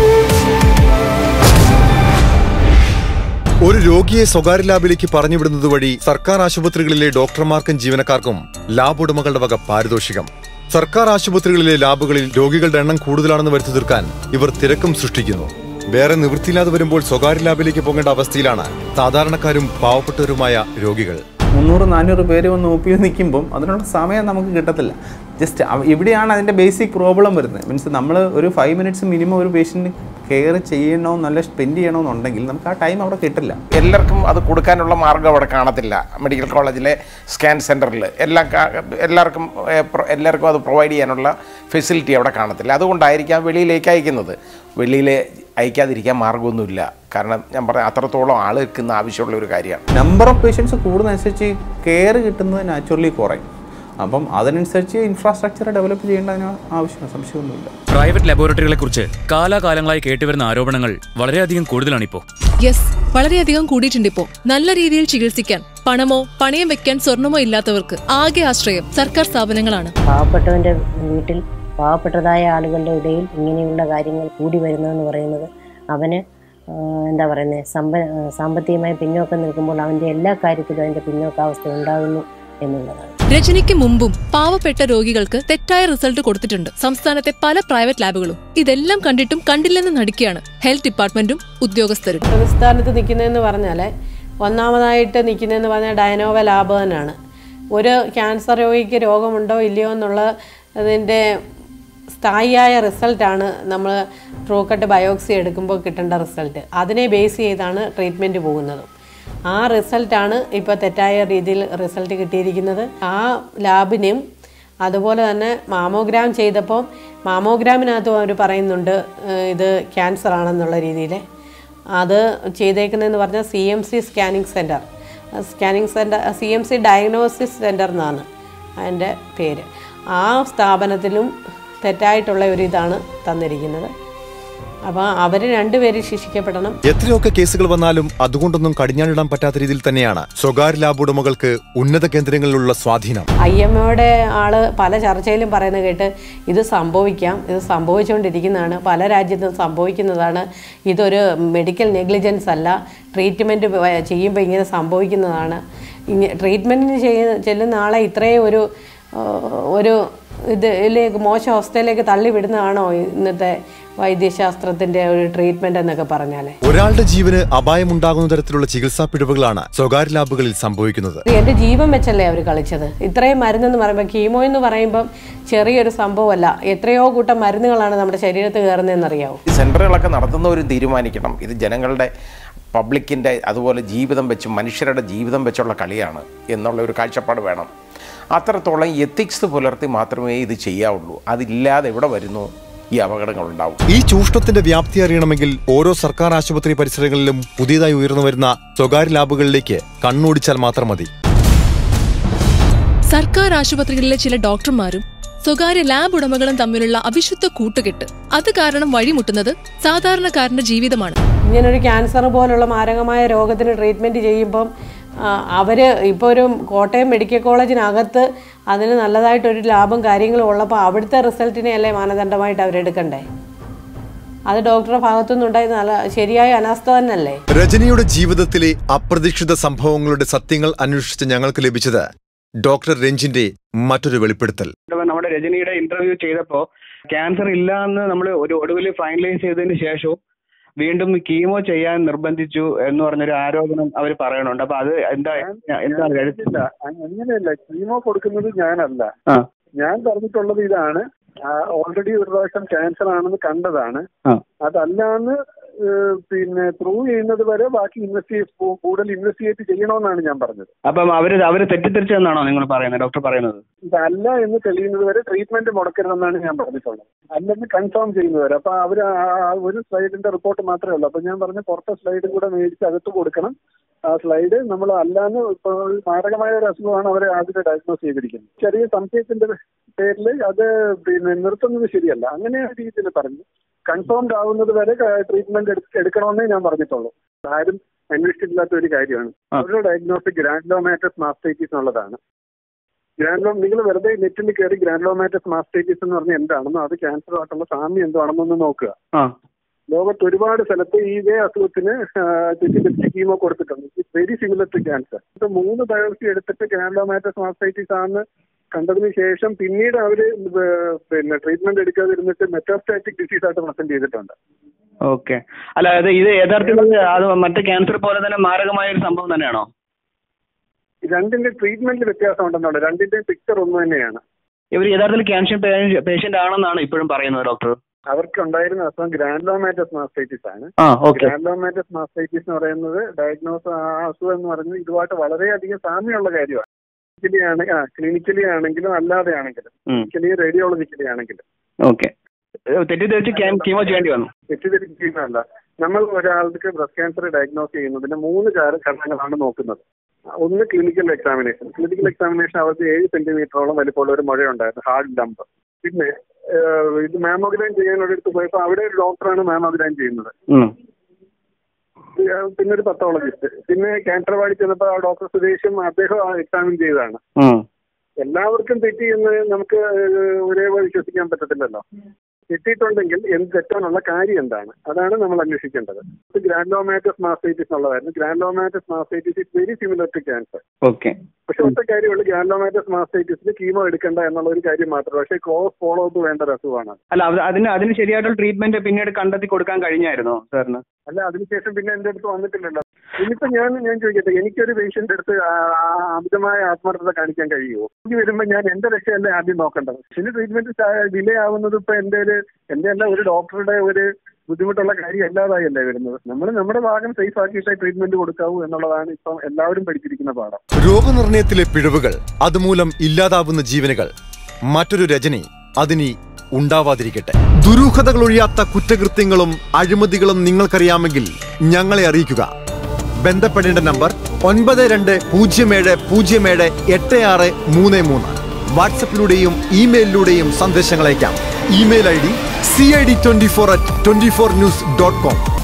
ഒരു രോഗിയെ സ്വകാര്യ ലാബിലേക്ക് പറഞ്ഞുവിടുന്നത് വഴി സർക്കാർ ആശുപത്രികളിലെ ഡോക്ടർമാർക്കും ജീവനക്കാർക്കും ലാബ് ഉടമകളുടെ വക പാരിതോഷികം സർക്കാർ ആശുപത്രികളിലെ ലാബുകളിൽ രോഗികളുടെ എണ്ണം കൂടുതലാണെന്ന് വരുത്തി തീർക്കാൻ ഇവർ തിരക്കും സൃഷ്ടിക്കുന്നു വേറെ നിവൃത്തിയില്ലാതെ വരുമ്പോൾ സ്വകാര്യ ലാബിലേക്ക് പോകേണ്ട അവസ്ഥയിലാണ് സാധാരണക്കാരും പാവപ്പെട്ടവരുമായ രോഗികൾ മുന്നൂറ് നാനൂറ് പേര് വന്ന് ഒ പിയിൽ നിൽക്കുമ്പം അതിനുള്ള സമയം നമുക്ക് കിട്ടത്തില്ല ജസ്റ്റ് ഇവിടെയാണ് അതിൻ്റെ ബേസിക് പ്രോബ്ലം വരുന്നത് മീൻസ് നമ്മൾ ഒരു ഫൈവ് മിനിറ്റ്സ് മിനിമം ഒരു പേഷ്യൻറ്റിന് കെയർ ചെയ്യണോ നല്ല സ്പെൻഡ് ചെയ്യണമെന്നുണ്ടെങ്കിൽ നമുക്ക് ആ ടൈം അവിടെ കിട്ടില്ല എല്ലാവർക്കും അത് കൊടുക്കാനുള്ള മാർഗ്ഗം അവിടെ കാണത്തില്ല മെഡിക്കൽ കോളേജിലെ സ്കാൻ സെൻറ്ററിൽ എല്ലാം കാ- എല്ലാവർക്കും ഏ, പ്രൊ- എല്ലാവർക്കും അത് പ്രൊവൈഡ് ചെയ്യാനുള്ള ഫെസിലിറ്റി അവിടെ കാണത്തില്ല അതുകൊണ്ടായിരിക്കാം വെളിയിലേക്ക് അയക്കുന്നത് വെളിയിൽ അയക്കാതിരിക്കാൻ മാർഗ്ഗമൊന്നുമില്ല കാരണം ഞാൻ പറഞ്ഞ അത്രത്തോളം ആൾ നിൽക്കുന്ന ആവശ്യമുള്ള ഒരു കാര്യമാണ് നമ്പർ ഓഫ് പേഷ്യൻസ് കൂടുന്നതനുസരിച്ച് കെയർ കിട്ടുന്നത് നാച്ചുറലി കുറയും അപ്പം അതിനനുസരിച്ച് ഇൻഫ്രാസ്ട്രക്ചർ ഡെവലപ്പ് ചെയ്യേണ്ടതിന് ആവശ്യം സംശയമൊന്നുമില്ല പ്രൈവറ്റ് ലബോറട്ടറികളെ കുറിച്ച് കാലാകാലങ്ങളായി കേട്ടുവരുന്ന ആരോപണങ്ങൾ വളരെയധികം കൂടുതലാണിപ്പോ യെസ് വളരെയധികം കൂടിയിട്ടുണ്ട് ഇപ്പോ നല്ല രീതിയിൽ ചികിത്സിക്കാൻ പണമോ പണയം വെക്കാൻ സ്വർണമോ ഇല്ലാത്തവർക്ക് ആകെ ആശ്രയം സർക്കാർ സ്ഥാപനങ്ങളാണ് പാവപ്പെട്ടവൻ്റെ വീട്ടിൽ പാവപ്പെട്ടതായ ആളുകളുടെ ഇടയിൽ ഇങ്ങനെയുള്ള കാര്യങ്ങൾ കൂടി വരുന്നതെന്ന് പറയുന്നത് അവന് ആ, എന്താ പറയുന്നത് സമ്പ ആ, സാമ്പത്തികമായി പിന്നോക്കം നിൽക്കുമ്പോൾ അവൻ്റെ എല്ലാ കാര്യത്തിലും അതിൻ്റെ പിന്നോക്കാവസ്ഥ ഉണ്ടാകുന്നു എന്നുള്ളതാണ് രജനിക്ക് മുമ്പും പാവപ്പെട്ട രോഗികൾക്ക് തെറ്റായ റിസൾട്ട് കൊടുത്തിട്ടുണ്ട് സംസ്ഥാനത്തെ പല പ്രൈവറ്റ് ലാബുകളും ഇതെല്ലാം കണ്ടിട്ടും കണ്ടില്ലെന്ന് നടിക്കുകയാണ് ഹെൽത്ത് ഡിപ്പാർട്ട്മെന്റും ഉദ്യോഗസ്ഥരും പ്രതിസ്ഥാനത്ത് നിൽക്കുന്നതെന്ന് പറഞ്ഞാൽ ഒന്നാമതായിട്ട് നിൽക്കുന്നതെന്ന് പറഞ്ഞാൽ ഡയനോവ ലാബ് തന്നെയാണ് ഒരു ക്യാൻസർ രോഗിക്ക് രോഗമുണ്ടോ ഇല്ലയോ എന്നുള്ള അതിൻ്റെ സ്ഥായിയായ റിസൾട്ടാണ് നമ്മൾ ട്രൂക്കട്ട് ബയോപ്സി എടുക്കുമ്പോൾ കിട്ടേണ്ട റിസൾട്ട് അതിനെ ബേസ് ചെയ്താണ് ട്രീറ്റ്മെൻറ്റ് പോകുന്നത് ആ റിസൾട്ടാണ് ഇപ്പോൾ തെറ്റായ രീതിയിൽ റിസൾട്ട് കിട്ടിയിരിക്കുന്നത് ആ ലാബിനെയും അതുപോലെ തന്നെ മാമോഗ്രാം ചെയ്തപ്പോൾ മാമോഗ്രാമിനകത്തും അവർ പറയുന്നുണ്ട് ഏഹ് ഇത് ക്യാൻസർ ആണെന്നുള്ള രീതിയിൽ അത് ചെയ്തേക്കുന്നതെന്ന് പറഞ്ഞാൽ C M C scanning centre scanning centre C M C diagnosis centre എന്നാണ് അതിൻ്റെ പേര് ആ സ്ഥാപനത്തിലും തെറ്റായിട്ടുള്ള ഒരു ഇതാണ് തന്നിരിക്കുന്നത് അപ്പോൾ അവർ രണ്ടുപേരും ശിക്ഷിക്കപ്പെടണം എത്രയൊക്കെ കേസുകൾ വന്നാലും അതുകൊണ്ടൊന്നും കടിഞ്ഞാണിടാൻ പറ്റാത്ത രീതിയിൽ തന്നെയാണ് സ്വകാര്യ ലാബ് ഉടമകൾക്ക് ഉന്നത കേന്ദ്രങ്ങളിലുള്ള സ്വാധീനം ഐ എം ഒയുടെ ആള് പല ചർച്ചയിലും പറയുന്നത് കേട്ട് ഇത് സംഭവിക്കാം ഇത് സംഭവിച്ചുകൊണ്ടിരിക്കുന്നതാണ് പല രാജ്യത്തും സംഭവിക്കുന്നതാണ് ഇതൊരു മെഡിക്കൽ നെഗ്ലിജൻസ് അല്ല ട്രീറ്റ്മെൻറ്റ് ചെയ്യുമ്പോൾ ഇങ്ങനെ സംഭവിക്കുന്നതാണ് ഇങ്ങ ട്രീറ്റ്മെൻറ്റിന് ചെയ്യുന്ന ചെല്ലുന്ന ആളെ ഇത്രയും ഒരു ആ, ഒരു ഇതിലേക്ക് മോശം അവസ്ഥയിലേക്ക് തള്ളിവിടുന്നതാണോ ഇന്നത്തെ വൈദ്യശാസ്ത്രത്തിൻ്റെ ഒരു ട്രീറ്റ്മെൻറ്റ് എന്നൊക്കെ പറഞ്ഞാൽ ഒരാളുടെ ജീവന് അപായമുണ്ടാകുന്ന തരത്തിലുള്ള ചികിത്സാ പിഴവുകളാണ് സ്വകാര്യ ലാബുകളിൽ സംഭവിക്കുന്നത് എൻ്റെ ജീവൻ വെച്ചല്ലേ അവർ കളിച്ചത് ഇത്രയും മരുന്നെന്ന് പറയുമ്പോൾ കീമോ എന്ന് പറയുമ്പം ചെറിയൊരു സംഭവമല്ല എത്രയോ കൂട്ടം മരുന്നുകളാണ് നമ്മുടെ ശരീരത്തിൽ കയറുന്നതെന്നറിയാവോ ഈ സെൻറ്ററുകളൊക്കെ നടത്തുന്നവരും തീരുമാനിക്കണം ഇത് ജനങ്ങളുടെ പബ്ലിക്കിൻ്റെ അതുപോലെ ജീവിതം വെച്ച് മനുഷ്യരുടെ ജീവിതം വെച്ചുള്ള കളിയാണ് എന്നുള്ള ഒരു കാഴ്ചപ്പാട് വേണം അത്രത്തോളം എത്തിക്സ് പുലർത്തി മാത്രമേ ഇത് ചെയ്യാവുള്ളൂ അതില്ലാതെ എവിടെ വരുന്നു ഈ അപകടങ്ങൾ ഉണ്ടാവും ഈ ചൂഷണത്തിന്റെ വ്യാപ്തി അറിയണമെങ്കിൽ ഓരോ സർക്കാർ ആശുപത്രി പരിസരങ്ങളിലും പുതിയതായി ഉയർന്നു വരുന്ന സ്വകാര്യ ലാബുകളിലേക്ക് കണ്ണോടിച്ചാൽ മാത്രം മതി സർക്കാർ ആശുപത്രികളിലെ ചില ഡോക്ടർമാരും സ്വകാര്യ ലാബ് ഉടമകളും തമ്മിലുള്ള അവിശുദ്ധ കൂട്ടുകെട്ട് അത് കാരണം വഴിമുട്ടുന്നത് സാധാരണക്കാരന്റെ ജീവിതമാണ് ഇങ്ങനൊരു ക്യാൻസർ പോലുള്ള മാരകമായ രോഗത്തിന് ട്രീറ്റ്മെൻറ്റ് ചെയ്യുമ്പം അവർ ഇപ്പോൾ ഒരു കോട്ടയം മെഡിക്കൽ കോളേജിനകത്ത് അതിന് നല്ലതായിട്ടൊരു ലാഭം കാര്യങ്ങളും ഉള്ളപ്പോൾ അവിടുത്തെ റിസൾട്ടിനെ അല്ലേ മാനദണ്ഡമായിട്ട് അവരെടുക്കണ്ടേ അത് ഡോക്ടറുടെ ഭാഗത്തുനിന്നുണ്ടായ നല്ല ശരിയായ അനാസ്ഥ തന്നെയല്ലേ രജനിയുടെ ജീവിതത്തിലെ അപ്രതീക്ഷിത സംഭവങ്ങളുടെ സത്യങ്ങൾ അന്വേഷിച്ച് ഞങ്ങൾക്ക് ലഭിച്ചത് ഡോക്ടർ രഞ്ജിന്റെ മറ്റൊരു വെളിപ്പെടുത്തൽ ഇപ്പൊ നമ്മുടെ രജനിയുടെ ഇന്റർവ്യൂ ചെയ്തപ്പോ ക്യാൻസർ ഇല്ല എന്ന് നമ്മൾ ഒരു ഒടുവിൽ ഫൈനലൈസ് ചെയ്തതിന് ശേഷവും വീണ്ടും കീമോ ചെയ്യാൻ നിർബന്ധിച്ചു എന്ന് പറഞ്ഞൊരു ആരോപണം അവർ പറയണുണ്ട് അപ്പൊ അത് എന്താ എന്താണ് ഇല്ല അങ്ങനെയല്ല കീമോ കൊടുക്കുന്നത് ഞാനല്ല ആ ഞാൻ പറഞ്ഞിട്ടുള്ളത് ഇതാണ് ഓൾറെഡി ഒരു പ്രാവശ്യം ക്യാൻസർ ആണെന്ന് കണ്ടതാണ് ആ അതല്ലാന്ന് ഏഹ്, പിന്നെ പ്രൂവ് ചെയ്യുന്നത് വരെ ബാക്കി ഇൻവെസ്റ്റിഗേറ്റ് കൂടുതൽ ഇൻവെസ്റ്റിഗേറ്റ് ചെയ്യണമെന്നാണ് ഞാൻ പറഞ്ഞത് അപ്പം അവര് അവര് തെറ്റിദ്ധരിച്ചെന്നാണോ നിങ്ങൾ പറയുന്നത് ഡോക്ടർ പറയുന്നത് ഇതല്ല എന്ന് തെളിയുന്നത് വരെ ട്രീറ്റ്മെന്റ് മുടക്കരുതെന്നാണ് ഞാൻ പറഞ്ഞിട്ടുള്ളത് അല്ലെന്ന് കൺഫേം ചെയ്യുന്നത് വരെ അപ്പൊ അവർ ഒരു സ്ലൈഡിന്റെ റിപ്പോർട്ട് മാത്രമേ ഉള്ളൂ അപ്പൊ ഞാൻ പറഞ്ഞ പുറത്തെ സ്ലൈഡും കൂടെ മേടിച്ച് അകത്ത് കൊടുക്കണം ആ സ്ലൈഡ് നമ്മൾ അല്ലാന്ന് ഇപ്പൊ ഒരു മാരകമായ ഒരു അസുഖമാണ് അവരെ ആദ്യം ഡയഗ്നോസ് ചെയ്തിരിക്കുന്നത് ചെറിയ സംശയത്തിന്റെ പേരിൽ അത് പിന്നെ നിർത്തുന്നത് ശരിയല്ല അങ്ങനെ ആ രീതിയിൽ പറഞ്ഞു കൺഫേംഡ് ആവുന്നത് വരെ ട്രീറ്റ്മെന്റ് എടുക്കണമെന്നേ ഞാൻ പറഞ്ഞിട്ടുള്ളൂ ആരും അന്വേഷിച്ചിട്ടില്ലാത്ത ഒരു കാര്യമാണ് അവരുടെ ഡയഗ്നോസ്റ്റിക് ഗ്രാൻഡ്ലോമാറ്റസ് മാസ്റ്റൈറ്റിസ് എന്നുള്ളതാണ് ഗ്രാൻഡ്ലോ നിങ്ങൾ വെറുതെ നെറ്റിൽ കയറി ഗ്രാൻഡ്ലോമാറ്റസ് മാസ്റ്റൈറ്റിസ് എന്ന് പറഞ്ഞാൽ എന്താണെന്നോ അത് ക്യാൻസർ ആയിട്ടുള്ള സാമ്യം എന്താണെന്നൊന്ന് നോക്കുക ആ ലോകത്ത് ഒരുപാട് സ്ഥലത്ത് ഈ ഇതേ അസുഖത്തിന് തെറ്റിദ്ധരിച്ച് കീമോ കൊടുത്തിട്ടുണ്ട് it's very similar to cancer ഇപ്പൊ മൂന്ന് ബയോപ്സി എടുത്തിട്ട് ഗ്രാൻഡോമാറ്റസ് മാസ്റ്റൈറ്റിസ് ആണെന്ന് കണ്ടതിന് ശേഷം പിന്നീട് അവര് ഏഹ് പിന്നെ ട്രീറ്റ്മെന്റ് എടുക്കാതിരുന്നിട്ട് മെറ്റാസ്റ്റാറ്റിക് ഡിസീസ് ആയിട്ട് പ്രസന്റ് ചെയ്തിട്ടുണ്ട് ഓക്കെ അല്ല അത് ഇത് യഥാർത്ഥത്തിൽ അത് മറ്റേ ക്യാൻസർ പോലെ തന്നെ മാരകമായ ഒരു സംഭവം തന്നെയാണോ രണ്ടിന്റെ ട്രീറ്റ്മെന്റിൽ വ്യത്യാസം ഉണ്ടെന്നുണ്ട് രണ്ടിന്റെയും പിക്ചർ ഒന്ന് തന്നെയാണ് ഇവർ യഥാർത്ഥത്തിൽ ക്യാൻസർ പേഷ്യന്റ് ആണെന്നാണ് ഇപ്പോഴും പറയുന്നത് ഡോക്ടർ അവർക്ക് ഉണ്ടായിരുന്ന അസുഖം ഗ്രാൻഡോമാറ്റസ് മാസ്റ്റൈറ്റിസ് ആണ് ആ ഓക്കെ ഗ്രാൻഡോമാറ്റസ് മാസ്റ്റൈറ്റിസ് എന്ന് പറയുന്നത് ഡയഗ്നോസ് ആ അസുഖം എന്ന് പറയുന്നത് ഇതുമായിട്ട് വളരെയധികം സാമ്യമുള്ള കാര്യമാണ് ക്ലിനിക്കലി ആണ് ആ ക്ലിനിക്കലി ആണെങ്കിലും അല്ലാതെ ആണെങ്കിലും ക്ലിനിക്കലി റേഡിയോളജിക്കലി ആണെങ്കിലും ഓക്കെ തെറ്റിദ്ധരിച്ച് കീമോ ചെയ്യേണ്ടി വന്നു തെറ്റിദ്ധരിക്കുന്നതല്ല നമ്മൾ ഒരാൾക്ക് ബ്രസ്റ്റ് ക്യാൻസർ ഡയഗ്നോസ് ചെയ്യുന്നതിന് മൂന്ന് കാര- ഘടകങ്ങളാണ് നോക്കുന്നത് ഒന്ന് ക്ലിനിക്കൽ എക്സാമിനേഷൻ ക്ലിനിക്കൽ എക്സാമിനേഷൻ അവർക്ക് ഏഴ് സെന്റിമീറ്ററോളം വലിപ്പമുള്ള ഒരു മുഴയുണ്ടായിരുന്നു ഹാർഡ് ലംബ് പിന്നെ ഏഹ്, ഇത് മാമോഗ്രാം ചെയ്യാനൊരിടത്ത് പോയപ്പോൾ അവിടെ ഒരു ഡോക്ടറാണ് മാമോഗ്രാം ചെയ്യുന്നത് ഉം. ഏഹ്, പിന്നെ ഒരു പത്തോളജിസ്റ്റ് പിന്നെ കാൻസർവാടി ചെന്നപ്പോൾ ആ ഡോക്ടർ സുരേഷും അദ്ദേഹം എക്സാമിൻ ചെയ്തതാണ് ഉം. എല്ലാവർക്കും തെറ്റി എന്ന് നമുക്ക് ഏഹ്, ഒരേപോലെ വിശ്വസിക്കാൻ പറ്റത്തില്ലല്ലോ തെറ്റിയിട്ടുണ്ടെങ്കിൽ എന്ത് തെറ്റാനുള്ള കാര്യം എന്താണ് അതാണ് നമ്മൾ അന്വേഷിക്കേണ്ടത് ഇത് ഗ്രാൻഡോമാറ്റസ് മാസ്റ്റൈറ്റിസ് എന്നുള്ളതായിരുന്നു granulomatous mastitis is very similar to cancer okay പക്ഷെ ഒറ്റ കാര്യമുള്ളൂ ഗ്രാൻഡോമാറ്റസ് മാസ്റ്റൈറ്റിസിന് കീമോ എടുക്കണ്ട എന്നുള്ള ഒരു കാര്യം മാത്രം പക്ഷേ ക്ലോസ് ഫോളോ അപ്പ് വേണ്ട ഒരു അസുഖമാണ് അല്ല അത് അതിന് അതിന് ശരിയായിട്ടുള്ള ട്രീറ്റ്മെന്റ് പിന്നീട് കണ്ടെത്തി കൊടുക്കാൻ കഴിഞ്ഞായിരുന്നോ സാറിന് അല്ല അതിനുശേഷം പിന്നെ എന്റെ അടുത്ത് വന്നിട്ടില്ലല്ലോ ഇനിയിപ്പോ ഞാൻ ഞാൻ ചോദിക്കട്ടെ എനിക്കൊരു പേഷ്യന്റ് അടുത്ത് ആ- ആ അമിതമായ ആത്മാർത്ഥത കാണിക്കാൻ കഴിയുമോ എനിക്ക് വരുമ്പോ ഞാൻ എന്റെ രക്ഷയല്ലേ ആദ്യം നോക്കേണ്ടത് ഇതിന് ട്രീറ്റ്മെന്റ് ഡിലേ ആവുന്നത് ഇപ്പൊ എന്റെ ഒരു എന്റെ അല്ല ഒരു ഡോക്ടറുടെ ഒരു ബുദ്ധിമുട്ടുള്ള കാര്യം അല്ലാതായല്ലേ വരുന്നത് നമ്മൾ നമ്മുടെ ഭാഗം സേഫ് ആക്കിയിട്ടേ ട്രീറ്റ്മെന്റ് കൊടുക്കാവൂ എന്നുള്ളതാണ് ഇപ്പം എല്ലാവരും പഠിച്ചിരിക്കുന്ന പാഠം രോഗനിർണയത്തിലെ പിഴവുകൾ അതുമൂലം ഇല്ലാതാവുന്ന ജീവനുകൾ മറ്റൊരു രജനി അതിനി ഉണ്ടാവാതിരിക്കട്ടെ ദുരൂഹതകൾ ഒഴിയാത്ത കുറ്റകൃത്യങ്ങളും അഴിമതികളും നിങ്ങൾക്കറിയാമെങ്കിൽ ഞങ്ങളെ അറിയിക്കുക ബന്ധപ്പെടേണ്ട നമ്പർ ഒൻപത് രണ്ട് പൂജ്യം ഏഴ് പൂജ്യം ഏഴ് എട്ട് ആറ് മൂന്ന് മൂന്ന് വാട്സപ്പിലൂടെയും ഇമെയിലിലൂടെയും സന്ദേശങ്ങൾ അയക്കാം email I D C I D twenty four at twenty four news dot com